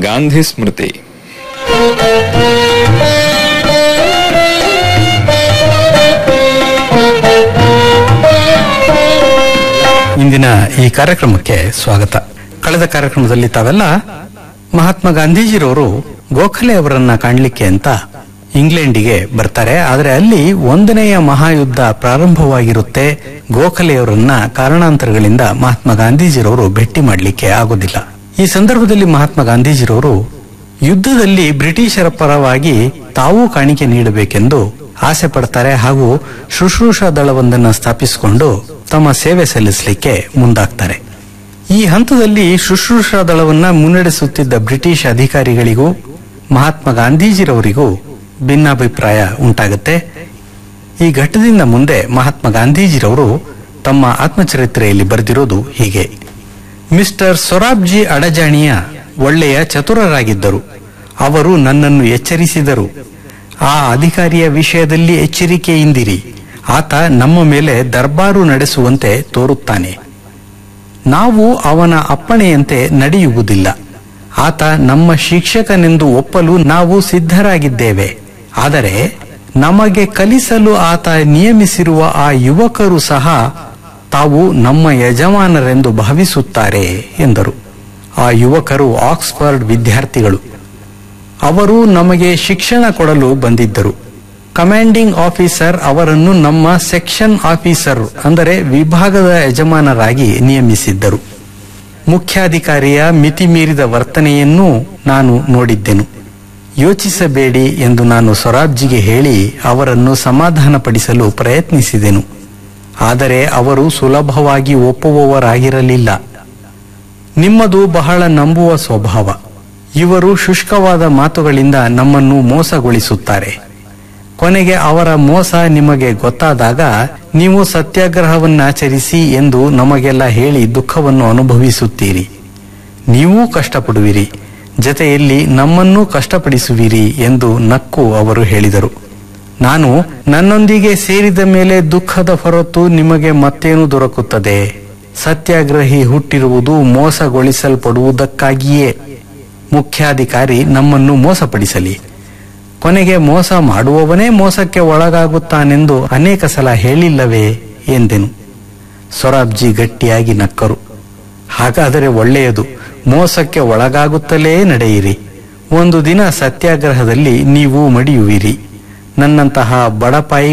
ಗಾಂಧಿ ಸ್ಮೃತಿ ಇಂದಿನ ಈ ಕಾರ್ಯಕ್ರಮಕ್ಕೆ ಸ್ವಾಗತ ಕಳೆದ ಕಾರ್ಯಕ್ರಮದಲ್ಲಿ ತಾವೆಲ್ಲ ಮಹಾತ್ಮ ಗಾಂಧೀಜಿರವರು ಗೋಖಲೆ ಅವರನ್ನ ಕಾಣಲಿಕ್ಕೆ ಅಂತ ಇಂಗ್ಲೆಂಡಿಗೆ ಬರ್ತಾರೆ ಆದರೆ ಅಲ್ಲಿ ಒಂದನೆಯ ಮಹಾಯುದ್ಧ ಪ್ರಾರಂಭವಾಗಿರುತ್ತೆ ಗೋಖಲೆಯವರನ್ನ ಕಾರಣಾಂತರಗಳಿಂದ ಮಹಾತ್ಮ ಗಾಂಧೀಜಿರವರು ಭೇಟಿ ಮಾಡಲಿಕ್ಕೆ ಆಗೋದಿಲ್ಲ ಈ ಸಂದರ್ಭದಲ್ಲಿ ಮಹಾತ್ಮ ಗಾಂಧೀಜಿರವರು ಯುದ್ಧದಲ್ಲಿ ಬ್ರಿಟಿಷರ ಪರವಾಗಿ ತಾವೂ ಕಾಣಿಕೆ ನೀಡಬೇಕೆಂದು ಆಸೆ ಪಡ್ತಾರೆ ಹಾಗೂ ಶುಶ್ರೂಷಾ ದಳವೊಂದನ್ನು ಸ್ಥಾಪಿಸಿಕೊಂಡು ತಮ್ಮ ಸೇವೆ ಸಲ್ಲಿಸಲಿಕ್ಕೆ ಮುಂದಾಗ್ತಾರೆ ಈ ಹಂತದಲ್ಲಿ ಶುಶ್ರೂಷಾ ದಳವನ್ನ ಮುನ್ನಡೆಸುತ್ತಿದ್ದ ಬ್ರಿಟಿಷ್ ಅಧಿಕಾರಿಗಳಿಗೂ ಮಹಾತ್ಮ ಗಾಂಧೀಜಿರವರಿಗೂ ಭಿನ್ನಾಭಿಪ್ರಾಯ ಉಂಟಾಗುತ್ತೆ ಈ ಘಟ್ಟದಿಂದ ಮುಂದೆ ಮಹಾತ್ಮ ಗಾಂಧೀಜಿರವರು ತಮ್ಮ ಆತ್ಮಚರಿತ್ರೆಯಲ್ಲಿ ಬರೆದಿರೋದು ಹೀಗೆ ಮಿಸ್ಟರ್ ಸೊರಾಬ್ಜಿ ಅಡಜಾಣಿಯ ಒಳ್ಳೆಯ ಚತುರರಾಗಿದ್ದರು ಅವರು ನನ್ನನ್ನು ಎಚ್ಚರಿಸಿದರು ಆ ಅಧಿಕಾರಿಯ ವಿಷಯದಲ್ಲಿ ಎಚ್ಚರಿಕೆಯಿಂದಿರಿ ಆತ ನಮ್ಮ ಮೇಲೆ ದರ್ಬಾರು ನಡೆಸುವಂತೆ ತೋರುತ್ತಾನೆ ನಾವು ಅವನ ಅಪ್ಪಣೆಯಂತೆ ನಡೆಯುವುದಿಲ್ಲ ಆತ ನಮ್ಮ ಶಿಕ್ಷಕನೆಂದು ಒಪ್ಪಲು ನಾವು ಸಿದ್ಧರಾಗಿದ್ದೇವೆ ಆದರೆ ನಮಗೆ ಕಲಿಸಲು ಆತ ನಿಯಮಿಸಿರುವ ಆ ಯುವಕರು ಸಹ ತಾವು ನಮ್ಮ ಯಜಮಾನರೆಂದು ಭಾವಿಸುತ್ತಾರೆ ಎಂದರು ಆ ಯುವಕರು ಆಕ್ಸ್ಫರ್ಡ್ ವಿದ್ಯಾರ್ಥಿಗಳು ಅವರು ನಮಗೆ ಶಿಕ್ಷಣ ಕೊಡಲು ಬಂದಿದ್ದರು ಕಮಾಂಡಿಂಗ್ ಆಫೀಸರ್ ಅವರನ್ನು ನಮ್ಮ ಸೆಕ್ಷನ್ ಆಫೀಸರ್ ಅಂದರೆ ವಿಭಾಗದ ಯಜಮಾನರಾಗಿ ನಿಯಮಿಸಿದ್ದರು ಮುಖ್ಯಾಧಿಕಾರಿಯ ಮಿತಿಮೀರಿದ ವರ್ತನೆಯನ್ನೂ ನಾನು ನೋಡಿದ್ದೆನು ಯೋಚಿಸಬೇಡಿ ಎಂದು ನಾನು ಸೊರಾಬ್ಜಿಗೆ ಹೇಳಿ ಅವರನ್ನು ಸಮಾಧಾನಪಡಿಸಲು ಪ್ರಯತ್ನಿಸಿದೆನು ಆದರೆ ಅವರು ಸುಲಭವಾಗಿ ಒಪ್ಪುವವರಾಗಿರಲಿಲ್ಲ ನಿಮ್ಮದು ಬಹಳ ನಂಬುವ ಸ್ವಭಾವ ಇವರು ಶುಷ್ಕವಾದ ಮಾತುಗಳಿಂದ ನಮ್ಮನ್ನು ಮೋಸಗೊಳಿಸುತ್ತಾರೆ ಕೊನೆಗೆ ಅವರ ಮೋಸ ನಿಮಗೆ ಗೊತ್ತಾದಾಗ ನೀವು ಸತ್ಯಾಗ್ರಹವನ್ನಾಚರಿಸಿ ಎಂದು ನಮಗೆಲ್ಲ ಹೇಳಿ ದುಃಖವನ್ನು ಅನುಭವಿಸುತ್ತೀರಿ ನೀವೂ ಕಷ್ಟಪಡುವಿರಿ ಜತೆಯಲ್ಲಿ ನಮ್ಮನ್ನೂ ಕಷ್ಟಪಡಿಸುವಿರಿ ಎಂದು ನಕ್ಕು ಅವರು ಹೇಳಿದರು ನಾನು ನನ್ನೊಂದಿಗೆ ಸೇರಿದ ಮೇಲೆ ದುಃಖದ ಹೊರತು ನಿಮಗೆ ಮತ್ತೇನು ದೊರಕುತ್ತದೆ ಸತ್ಯಾಗ್ರಹಿ ಹುಟ್ಟಿರುವುದು ಮೋಸಗೊಳಿಸಲ್ಪಡುವುದಕ್ಕಾಗಿಯೇ ಮುಖ್ಯಾಧಿಕಾರಿ ನಮ್ಮನ್ನು ಮೋಸಪಡಿಸಲಿ ಕೊನೆಗೆ ಮೋಸ ಮಾಡುವವನೇ ಮೋಸಕ್ಕೆ ಒಳಗಾಗುತ್ತಾನೆಂದು ಅನೇಕ ಸಲ ಹೇಳಿಲ್ಲವೇ ಎಂದೆನು ಸೊರಾಬ್ಜಿ ಗಟ್ಟಿಯಾಗಿ ನಕ್ಕರು ಹಾಗಾದರೆ ಒಳ್ಳೆಯದು ಮೋಸಕ್ಕೆ ಒಳಗಾಗುತ್ತಲೇ ನಡೆಯಿರಿ ಒಂದು ದಿನ ಸತ್ಯಾಗ್ರಹದಲ್ಲಿ ನೀವು ಮಡಿಯುವಿರಿ ನನ್ನಂತಹ ಬಡಪಾಯಿ